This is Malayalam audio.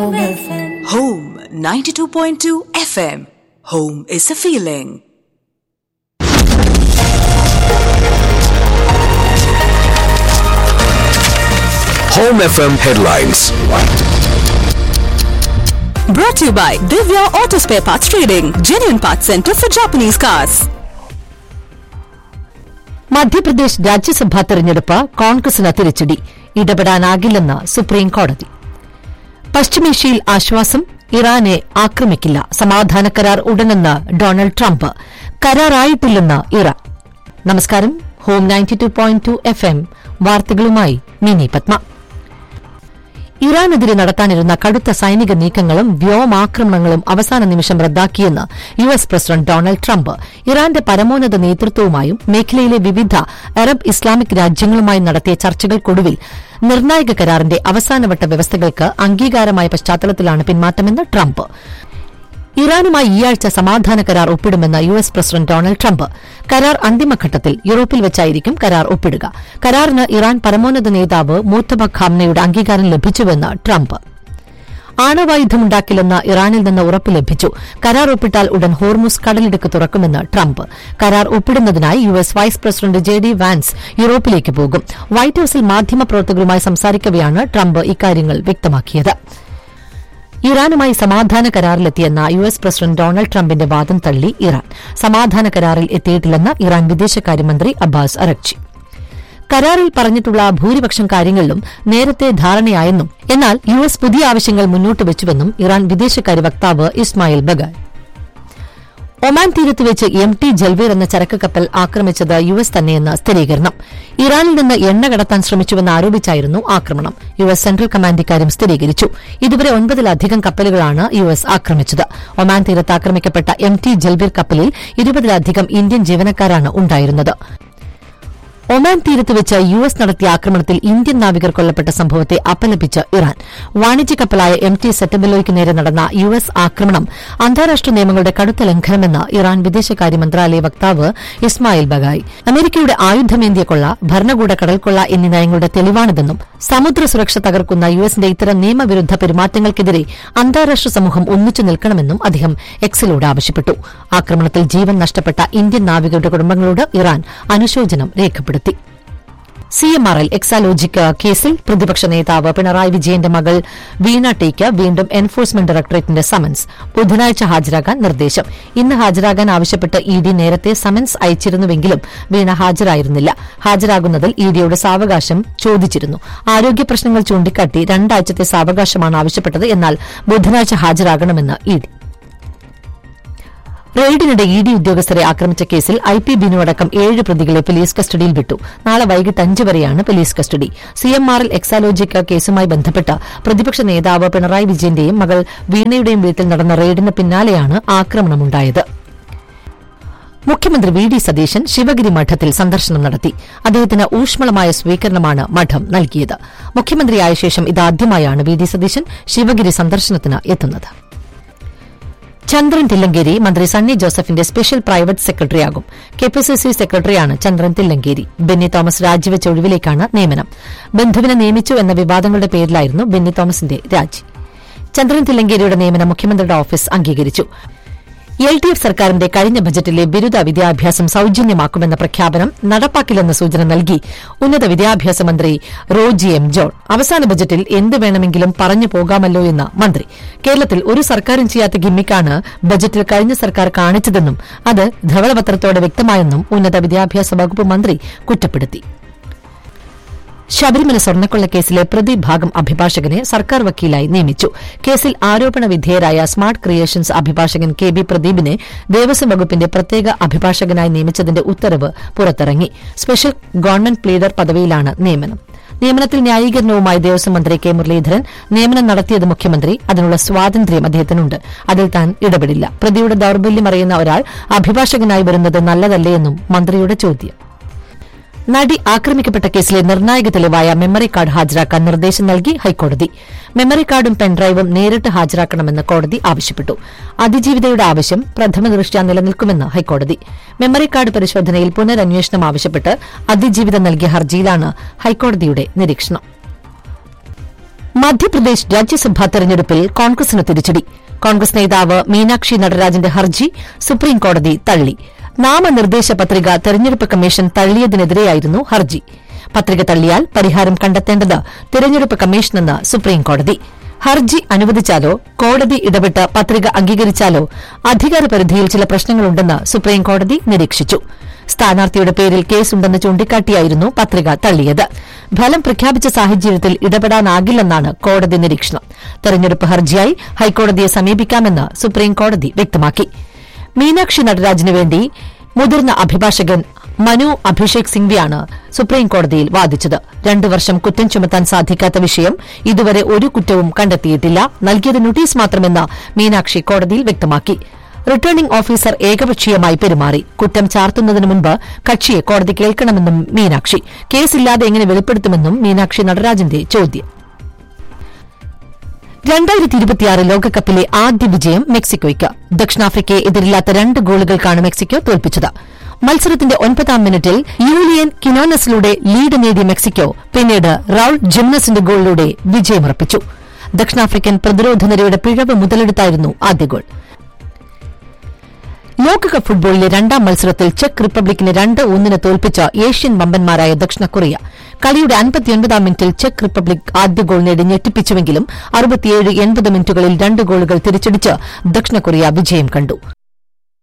Home FM. Home 92.2 FM. Home is a feeling. Home FM headlines. Brought to you by Divya Auto Spare Parts Trading, genuine parts center for Japanese cars. Madhya Pradesh രാജ്യസഭാ തെരഞ്ഞെടുപ്പ് കോൺഗ്രസിന് തിരിച്ചടി ഇടപെടാനാകില്ലെന്ന് സുപ്രീം കോടതി പശ്ചിമേഷ്യയിൽ ആശ്വാസം ഇറാനെ ആക്രമിക്കില്ല സമാധാന കരാർ ഉടനെന്ന് ഡൊണാൾഡ് ട്രംപ് കരാറായിട്ടില്ലെന്ന് ഇറാൻ നമസ്കാരം home ninety two point two F M വാർത്തകളുമായി മിനി പത്മ ഇറാനെതിരെ നടത്താനിരുന്ന കടുത്ത സൈനിക നീക്കങ്ങളും വ്യോമാക്രമണങ്ങളും അവസാന നിമിഷം റദ്ദാക്കിയെന്ന് U S president Donald Trump ഇറാന്റെ പരമോന്നത നേതൃത്വവുമായും മേഖലയിലെ വിവിധ അറബ് ഇസ്ലാമിക് രാജ്യങ്ങളുമായി നടത്തിയ ചർച്ചകൾക്കൊടുവിൽ നിർണായക കരാറിന്റെ അവസാനവട്ട വ്യവസ്ഥകൾക്ക് അംഗീകാരമായ പശ്ചാത്തലത്തിലാണ് പിന്മാറ്റമെന്ന് ട്രംപ് ഇറാനുമായി ഈയാഴ്ച സമാധാന കരാർ ഒപ്പിടുമെന്ന് U S president Donald Trump കരാർ അന്തിമഘട്ടത്തിൽ യൂറോപ്പിൽ വെച്ചായിരിക്കും കരാർ ഒപ്പിടുക കരാറിന് ഇറാൻ പരമോന്നത നേതാവ് മൂത്തബ ഖാംനയുടെ അംഗീകാരം ലഭിച്ചുവെന്ന് ട്രംപ് ആണവായുധമുണ്ടാക്കില്ലെന്ന് ഇറാനിൽ നിന്ന് ഉറപ്പ് ലഭിച്ചു കരാർ ഒപ്പിട്ടാൽ ഉടൻ ഹോർമുസ് കടലിടുക്ക് തുറക്കുമെന്ന് ട്രംപ് കരാർ ഒപ്പിടുന്നതിനായി U S vice president J D Vance യൂറോപ്പിലേക്ക് പോകും വൈറ്റ് ഹൌസിൽ മാധ്യമപ്രവർത്തകരുമായി സംസാരിക്കവെയാണ് ട്രംപ് ഇക്കാര്യങ്ങൾ വ്യക്തമാക്കിയത് ഇറാനുമായി സമാധാന കരാറിലെത്തിയെന്ന യു എസ് പ്രസിഡന്റ് ഡൊണാൾഡ് ട്രംപിന്റെ വാദം തള്ളി ഇറാൻ സമാധാന കരാറിൽ എത്തിയിട്ടില്ലെന്ന് ഇറാൻ വിദേശകാര്യമന്ത്രി അബ്ബാസ് അറക്ചി കരാറിൽ പറഞ്ഞിട്ടുള്ള ഭൂരിപക്ഷം കാര്യങ്ങളിലും നേരത്തെ ധാരണയായെന്നും എന്നാൽ യു എസ് പുതിയ ആവശ്യങ്ങൾ മുന്നോട്ട് വെച്ചുവെന്നും ഇറാൻ വിദേശകാര്യ വക്താവ് ഇസ്മായിൽ ബഗായ് ഒമാൻ തീരത്ത് വെച്ച് എം ടി ജൽവീർ എന്ന ചരക്ക് കപ്പൽ ആക്രമിച്ചത് യു എസ് തന്നെയെന്ന് സ്ഥിരീകരണം ഇറാനിൽ നിന്ന് എണ്ണ കടത്താൻ ശ്രമിച്ചുവെന്ന് ആരോപിച്ചായിരുന്നു ആക്രമണം യു എസ് സെൻട്രൽ കമാൻഡ് ഇക്കാര്യം സ്ഥിരീകരിച്ചു ഇതുവരെ ഒൻപതിലധികം കപ്പലുകളാണ് യു എസ് ആക്രമിച്ചത് ഒമാൻ തീരത്ത് ആക്രമിക്കപ്പെട്ട എം ടി ജൽവീർ കപ്പലിൽ ഇരുപതിലധികം ഇന്ത്യൻ ജീവനക്കാരാണ് ഉണ്ടായിരുന്നത് ഒമാൻ തീരത്ത് വെച്ച് യു എസ് നടത്തിയ ആക്രമണത്തിൽ ഇന്ത്യൻ നാവികർ കൊല്ലപ്പെട്ട സംഭവത്തെ അപലപിച്ച് ഇറാൻ വാണിജ്യ കപ്പലായ എം ടി സെറ്റബെലോയ്ക്ക് നേരെ നടന്ന യു എസ് ആക്രമണം അന്താരാഷ്ട്ര നിയമങ്ങളുടെ കടുത്ത ലംഘനമെന്ന് ഇറാൻ വിദേശകാര്യ മന്ത്രാലയ വക്താവ് ഇസ്മായിൽ ബഗായി അമേരിക്കയുടെ ആയുധമേന്തിയ കൊള്ള ഭരണകൂട കടൽക്കൊള്ള എന്നീ നയങ്ങളുടെ തെളിവാണിതെന്നും സമുദ്ര സുരക്ഷ തകർക്കുന്ന യു എസിന്റെ ഇത്തരം നിയമവിരുദ്ധ പെരുമാറ്റങ്ങൾക്കെതിരെ അന്താരാഷ്ട്ര സമൂഹം ഒന്നിച്ചു നിൽക്കണമെന്നും അദ്ദേഹം എക്സിലൂടെ ആവശ്യപ്പെട്ടു ആക്രമണത്തിൽ ജീവൻ നഷ്ടപ്പെട്ട ഇന്ത്യൻ നാവികരുടെ കുടുംബങ്ങളോട് ഇറാൻ അനുശോചനം രേഖപ്പെടുത്തി C M R L Exalogic കേസിൽ പ്രതിപക്ഷ നേതാവ് പിണറായി വിജയന്റെ മകൾ വീണ ടീക്ക് വീണ്ടും എൻഫോഴ്സ്മെന്റ് ഡയറക്ടറേറ്റിന്റെ സമൻസ് ബുധനാഴ്ച ഹാജരാകാൻ നിർദ്ദേശം ഇന്ന് ഹാജരാകാൻ ആവശ്യപ്പെട്ട് ഇ ഡി നേരത്തെ സമൻസ് അയച്ചിരുന്നുവെങ്കിലും വീണ ഹാജരായിരുന്നില്ല ഹാജരാകുന്നതിൽ ഇ ഡിയുടെ സാവകാശം ചോദിച്ചിരുന്നു ആരോഗ്യ പ്രശ്നങ്ങൾ ചൂണ്ടിക്കാട്ടി രണ്ടാഴ്ചത്തെ സാവകാശമാണ് ആവശ്യപ്പെട്ടത് എന്നാൽ ബുധനാഴ്ച ഹാജരാകണമെന്ന് ഇ ഡി റെയ്ഡിനിടെ ഇ ഡി ഉദ്യോഗസ്ഥരെ ആക്രമിച്ച കേസിൽ ഐ പി ബിനു അടക്കം ഏഴ് പ്രതികളെ പോലീസ് കസ്റ്റഡിയിൽ വിട്ടു നാളെ വൈകിട്ട് അഞ്ച് വരെയാണ് police custody C M R L എക്സാലോജിക്ക കേസുമായി ബന്ധപ്പെട്ട് പ്രതിപക്ഷ നേതാവ് പിണറായി വിജയന്റെയും മകൾ വീണയുടെയും വീട്ടിൽ നടന്ന റെയ്ഡിന് പിന്നാലെയാണ് ആക്രമണമുണ്ടായത് മുഖ്യമന്ത്രി വി ഡി സതീശൻ ശിവഗിരി മഠത്തിൽ സന്ദർശനം നടത്തി അദ്ദേഹത്തിന് ഊഷ്മളമായ സ്വീകരണമാണ് മഠം നൽകിയത് മുഖ്യമന്ത്രിയായ ശേഷം ഇതാദ്യമായാണ് വി ഡി സതീശൻ ശിവഗിരി സന്ദർശനത്തിന് എത്തുന്നത് ചന്ദ്രൻ തില്ലങ്കേരി മന്ത്രി സണ്ണി ജോസഫിന്റെ സ്പെഷ്യൽ പ്രൈവറ്റ് സെക്രട്ടറിയാകും കെപിസിസി സെക്രട്ടറിയാണ് ചന്ദ്രൻ തില്ലങ്കേരി ബെന്നി തോമസ് രാജിവെച്ച ഒഴിവിലേക്കാണ് നിയമനം ബന്ധുവിനെ നിയമിച്ചു എന്ന വിവാദങ്ങളുടെ പേരിലായിരുന്നു ബെന്നി തോമസിന്റെ രാജി ചന്ദ്രൻ തില്ലങ്കേരിയുടെ നിയമനം മുഖ്യമന്ത്രിയുടെ ഓഫീസ് അംഗീകരിച്ചു എൽ ഡി എഫ് സർക്കാരിന്റെ കഴിഞ്ഞ ബജറ്റിലെ ബിരുദ വിദ്യാഭ്യാസം സൌജന്യമാക്കുമെന്ന പ്രഖ്യാപനം നടപ്പാക്കില്ലെന്ന സൂചന നൽകി ഉന്നത വിദ്യാഭ്യാസ മന്ത്രി റോജി എം ജോൺ അവസാന ബജറ്റിൽ എന്ത് വേണമെങ്കിലും പറഞ്ഞു പോകാമല്ലോ എന്ന് മന്ത്രി കേരളത്തിൽ ഒരു സർക്കാരും ചെയ്യാത്ത ഗിമ്മിക്കാണ് ബജറ്റിൽ കഴിഞ്ഞ സർക്കാർ കാണിച്ചതെന്നും അത് ധവളപത്രത്തോടെ വ്യക്തമായെന്നും ഉന്നത വിദ്യാഭ്യാസ വകുപ്പ് മന്ത്രി കുറ്റപ്പെടുത്തി ശബരിമല സ്വർണ്ണക്കൊള്ള കേസിലെ പ്രതിഭാഗം അഭിഭാഷകനെ സർക്കാർ വക്കീലായി നിയമിച്ചു കേസിൽ ആരോപണ വിധേയരായ സ്മാർട്ട് ക്രിയേഷൻസ് അഭിഭാഷകൻ കെ ബി പ്രദീപിനെ ദേവസ്വം വകുപ്പിന്റെ പ്രത്യേക അഭിഭാഷകനായി നിയമിച്ചതിന്റെ ഉത്തരവ് പുറത്തിറങ്ങി സ്പെഷ്യൽ ഗവൺമെന്റ് പ്ലീഡർ പദവിയിലാണ് നിയമനം നിയമനത്തിൽ ന്യായീകരണവുമായി ദേവസ്വം മന്ത്രി കെ മുരളീധരൻ നിയമനം നടത്തിയത് മുഖ്യമന്ത്രി അതിനുള്ള സ്വാതന്ത്ര്യം അദ്ദേഹത്തിനുണ്ട് അതിൽ താൻ ഇടപെടില്ല പ്രതിയുടെ ദൌർബല്യം അറിയുന്ന ഒരാൾ അഭിഭാഷകനായി വരുന്നത് നല്ലതല്ലേയെന്നും മന്ത്രിയുടെ ചോദ്യം നടി ആക്രമിക്കപ്പെട്ട കേസിലെ നിർണായക തെളിവായ മെമ്മറി കാർഡ് ഹാജരാക്കാൻ നിർദ്ദേശം നൽകി ഹൈക്കോടതി മെമ്മറി കാർഡും പെൻഡ്രൈവും നേരിട്ട് ഹാജരാക്കണമെന്ന് കോടതി ആവശ്യപ്പെട്ടു അതിജീവിതയുടെ ആവശ്യം പ്രഥമ ദൃഷ്ട്യാ നിലനിൽക്കുമെന്ന് ഹൈക്കോടതി മെമ്മറി കാർഡ് പരിശോധനയിൽ പുനരന്വേഷണം ആവശ്യപ്പെട്ട് അതിജീവിത നൽകിയ ഹർജിയിലാണ് ഹൈക്കോടതിയുടെ നിരീക്ഷണം മധ്യപ്രദേശ് രാജ്യസഭാ തെരഞ്ഞെടുപ്പിൽ കോൺഗ്രസിന് തിരിച്ചടി കോൺഗ്രസ് നേതാവ് മീനാക്ഷി നടരാജന്റെ ഹർജി സുപ്രീംകോടതി തള്ളി നാമനിർദ്ദേശ പത്രിക തെരഞ്ഞെടുപ്പ് കമ്മീഷൻ തള്ളിയതിനെതിരെയായിരുന്നു ഹർജി പത്രിക തള്ളിയാൽ പരിഹാരം കണ്ടെത്തേണ്ടത് തെരഞ്ഞെടുപ്പ് കമ്മീഷനെന്ന് സുപ്രീംകോടതി ഹർജി അനുവദിച്ചാലോ കോടതി ഇടപെട്ട് പത്രിക അംഗീകരിച്ചാലോ അധികാരപരിധിയിൽ ചില പ്രശ്നങ്ങളുണ്ടെന്ന് സുപ്രീംകോടതി നിരീക്ഷിച്ചു സ്ഥാനാർത്ഥിയുടെ പേരിൽ കേസുണ്ടെന്ന് ചൂണ്ടിക്കാട്ടിയായിരുന്നു പത്രിക തള്ളിയത് ഫലം പ്രഖ്യാപിച്ച സാഹചര്യത്തിൽ ഇടപെടാനാകില്ലെന്നാണ് കോടതി നിരീക്ഷണം തെരഞ്ഞെടുപ്പ് ഹർജിയായി ഹൈക്കോടതിയെ സമീപിക്കാമെന്ന് സുപ്രീംകോടതി വ്യക്തമാക്കി മീനാക്ഷി നടരാജിനു വേണ്ടി മുതിർന്ന അഭിഭാഷകൻ മനു അഭിഷേക് സിംഗ്വിയാണ് സുപ്രീംകോടതിയിൽ വാദിച്ചത് രണ്ടു വർഷം കുറ്റം ചുമത്താൻ സാധിക്കാത്ത വിഷയം ഇതുവരെ ഒരു കുറ്റവും കണ്ടെത്തിയിട്ടില്ല നൽകിയത് നോട്ടീസ് മാത്രമെന്ന് മീനാക്ഷി കോടതിയിൽ വ്യക്തമാക്കി റിട്ടേണിംഗ് ഓഫീസർ ഏകപക്ഷീയമായി പെരുമാറി കുറ്റം ചാർത്തുന്നതിന് മുൻപ് കക്ഷിയെ കോടതി കേൾക്കണമെന്നും മീനാക്ഷി കേസില്ലാതെ എങ്ങനെ വെളിപ്പെടുത്തുമെന്നും മീനാക്ഷി നടരാജന്റെ ചോദ്യം രണ്ടായിരത്തി ഇരുപത്തിയാറ് ലോകകപ്പിലെ ആദ്യ വിജയം മെക്സിക്കോയ്ക്ക് ദക്ഷിണാഫ്രിക്കയെ എതിരില്ലാത്ത രണ്ട് ഗോളുകൾക്കാണ് മെക്സിക്കോ തോൽപ്പിച്ചത് മത്സരത്തിന്റെ ഒൻപതാം മിനിറ്റിൽ യൂലിയൻ കിനോനസിലൂടെ ലീഡ് നേടിയ മെക്സിക്കോ പിന്നീട് റൌൾ ജിംനസിന്റെ ഗോളിലൂടെ വിജയമുറപ്പിച്ചു ദക്ഷിണാഫ്രിക്കൻ പ്രതിരോധ നിരയുടെ പിഴവ് മുതലെടുത്തായിരുന്നു ആദ്യ ഗോൾ ലോകകപ്പ് ഫുട്ബോളിലെ രണ്ടാം മത്സരത്തിൽ ചെക്ക് റിപ്പബ്ലിക്കിനെ രണ്ട് ഒന്നിന് തോൽപ്പിച്ച ഏഷ്യൻ വമ്പന്മാരായ ദക്ഷിണ കൊറിയ കളിയുടെ അൻപത്തിയൊൻപതാം മിനിറ്റിൽ ചെക്ക് റിപ്പബ്ലിക് ആദ്യ ഗോൾ നേടി ഞെട്ടിപ്പിച്ചുവെങ്കിലും അറുപത്തിയേഴ് എൺപത് മിനിറ്റുകളിൽ രണ്ട് ഗോളുകൾ തിരിച്ചടിച്ച് ദക്ഷിണ കൊറിയ വിജയം കണ്ടു